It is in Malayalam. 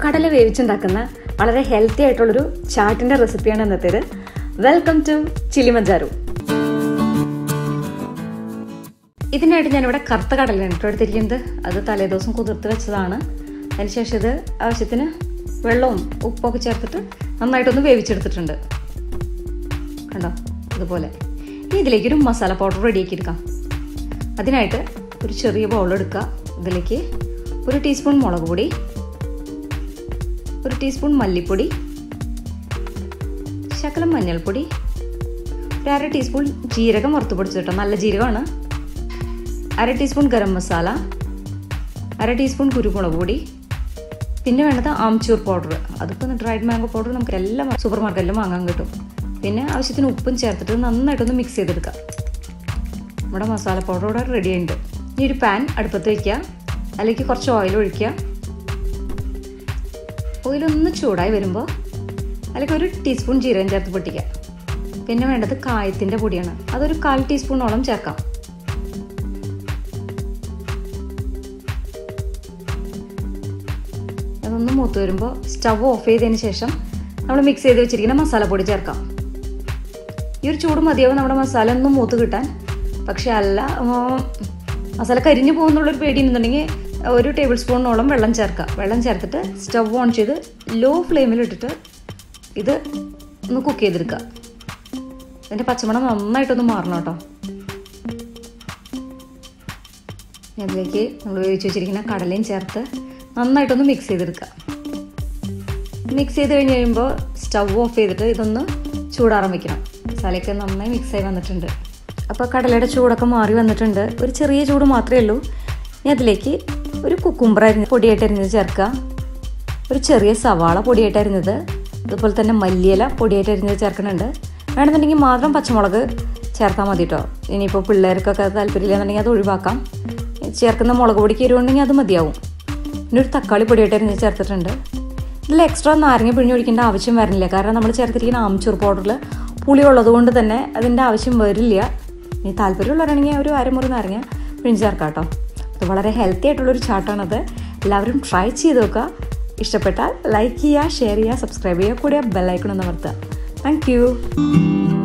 കടല വേവിച്ചുണ്ടാക്കുന്ന വളരെ ഹെൽത്തി ആയിട്ടുള്ളൊരു ചാട്ടിൻ്റെ റെസിപ്പിയാണ് ഇന്നത്തേത് വെൽക്കം ടു ചിലിമഞ്ചാരു ഇതിനായിട്ട് ഞാനിവിടെ കറുത്ത കടലയാണ് കേട്ടോ എടുത്തിരിക്കുന്നത് അത് തലേദിവസം കുതിർത്ത് വെച്ചതാണ് അതിനുശേഷം ഇത് ആവശ്യത്തിന് വെള്ളവും ഉപ്പൊക്കെ ചേർത്തിട്ട് നന്നായിട്ടൊന്ന് വേവിച്ചെടുത്തിട്ടുണ്ട് കണ്ടോ ഇതുപോലെ ഇനി ഇതിലേക്കൊരു മസാല പൗഡർ റെഡിയാക്കി എടുക്കാം അതിനായിട്ട് ഒരു ചെറിയ ബൗൾ എടുക്കുക ഇതിലേക്ക് ഒരു ടീസ്പൂൺ മുളക് പൊടി ഒരു ടീസ്പൂൺ മല്ലിപ്പൊടി ശകലം മഞ്ഞൾപ്പൊടി ഒരു അര ടീസ്പൂൺ ജീരകം വറുത്ത് പൊടിച്ചിട്ടോ നല്ല ജീരകമാണ് അര ടീസ്പൂൺ ഗരം മസാല അര ടീസ്പൂൺ കുരുമുളക് പൊടി പിന്നെ വേണ്ടത് ആംചൂർ പൗഡർ അതിപ്പോൾ ഡ്രൈഡ് മാംഗോ പൗഡർ നമുക്ക് എല്ലാ സൂപ്പർ മാർക്കറ്റിലും വാങ്ങാൻ കിട്ടും പിന്നെ ആവശ്യത്തിന് ഉപ്പും ചേർത്തിട്ട് നന്നായിട്ടൊന്ന് മിക്സ് ചെയ്തെടുക്കുക നമ്മുടെ മസാല പൗഡർ ഇവിടെ റെഡി ഉണ്ട് ഇനി ഒരു പാൻ അടുപ്പത്ത് വയ്ക്കുക അതിലേക്ക് കുറച്ച് ഓയിൽ ഒഴിക്കുക ഓയിലൊന്ന് ചൂടായി വരുമ്പോൾ അതിലേക്ക് ഒരു ടീസ്പൂൺ ജീരകം ചേർത്ത് പൊട്ടിക്കുക പിന്നെ വേണ്ടത് കായത്തിൻ്റെ പൊടിയാണ് അതൊരു കാൽ ടീസ്പൂണോളം ചേർക്കാം അതൊന്ന് മൂത്ത് വരുമ്പോൾ സ്റ്റവ് ഓഫ് ചെയ്തതിന് ശേഷം നമ്മൾ മിക്സ് ചെയ്ത് വെച്ചിരിക്കുന്ന മസാലപ്പൊടി ചേർക്കാം ഈ ഒരു ചൂട് മതിയാവും നമ്മുടെ മസാല ഒന്ന് മൂത്ത് കിട്ടാൻ പക്ഷെ അല്ല മസാല കരിഞ്ഞു പോകുന്നുള്ളൊരു പേടി എന്നുണ്ടെങ്കിൽ ഒരു ടേബിൾ സ്പൂണോളം വെള്ളം ചേർക്കുക വെള്ളം ചേർത്തിട്ട് സ്റ്റവ് ഓൺ ചെയ്ത് ലോ ഫ്ലെയിമിൽ ഇട്ടിട്ട് ഇത് ഒന്ന് കുക്ക് ചെയ്തെടുക്കുക അതിൻ്റെ പച്ചമണം നന്നായിട്ടൊന്ന് മാറണം കേട്ടോ അതിലേക്ക് നമ്മൾ വേവിച്ച് വെച്ചിരിക്കുന്ന കടലയും ചേർത്ത് നന്നായിട്ടൊന്ന് മിക്സ് ചെയ്തെടുക്കുക മിക്സ് ചെയ്ത് കഴിഞ്ഞ് കഴിയുമ്പോൾ സ്റ്റവ് ഓഫ് ചെയ്തിട്ട് ഇതൊന്ന് ചൂടാറാൻ വെക്കണം മസാലയൊക്കെ നന്നായി മിക്സായി വന്നിട്ടുണ്ട് അപ്പോൾ കടലയുടെ ചൂടൊക്കെ മാറി വന്നിട്ടുണ്ട് ഒരു ചെറിയ ചൂട് മാത്രമേ ഉള്ളൂ ഇനി അതിലേക്ക് ഒരു കുക്കുംബർ അരിഞ്ഞ് പൊടിയായിട്ട് അരിഞ്ഞത് ചേർക്കുക ഒരു ചെറിയ സവാള പൊടിയായിട്ട് അരിഞ്ഞത് അതുപോലെ തന്നെ മല്ലിയില പൊടിയായിട്ട് അരിഞ്ഞത് ചേർക്കുന്നുണ്ട് വേണമെന്നുണ്ടെങ്കിൽ മാത്രം പച്ചമുളക് ചേർത്താൽ മതി കേട്ടോ ഇനിയിപ്പോൾ പിള്ളേർക്കൊക്കെ താല്പര്യമില്ലെന്നുണ്ടെങ്കിൽ അത് ഒഴിവാക്കാം ചേർക്കുന്ന മുളക് പൊടിക്ക് എരിവുണ്ടെങ്കിൽ അത് മതിയാവും പിന്നെ ഒരു തക്കാളി പൊടിയായിട്ട് അരിഞ്ഞ് ചേർത്തിട്ടുണ്ട് ഇതിൽ എക്സ്ട്രാ നാരങ്ങ പിഴിഞ്ഞൊഴിക്കേണ്ട ആവശ്യം വരുന്നില്ല കാരണം നമ്മൾ ചേർത്തിരിക്കുന്ന ആംചൂർ പൗഡറിൽ പുളി ഉള്ളതുകൊണ്ട് തന്നെ അതിൻ്റെ ആവശ്യം വരില്ല ഇനി താല്പര്യമുള്ളവരാണെങ്കിൽ ഒരു അരമുറി നാരങ്ങ പിഴിഞ്ഞ് ചേർക്കാം കേട്ടോ അത് വളരെ ഹെൽത്തി ആയിട്ടുള്ളൊരു ചാട്ടാണത് എല്ലാവരും ട്രൈ ചെയ്ത് നോക്കുക ഇഷ്ടപ്പെട്ടാൽ ലൈക്ക് ചെയ്യുക ഷെയർ ചെയ്യുക സബ്സ്ക്രൈബ് ചെയ്യുക കൂടെ ബെല്ലൈക്കൺ ഒന്ന് അമർത്തുക താങ്ക് യു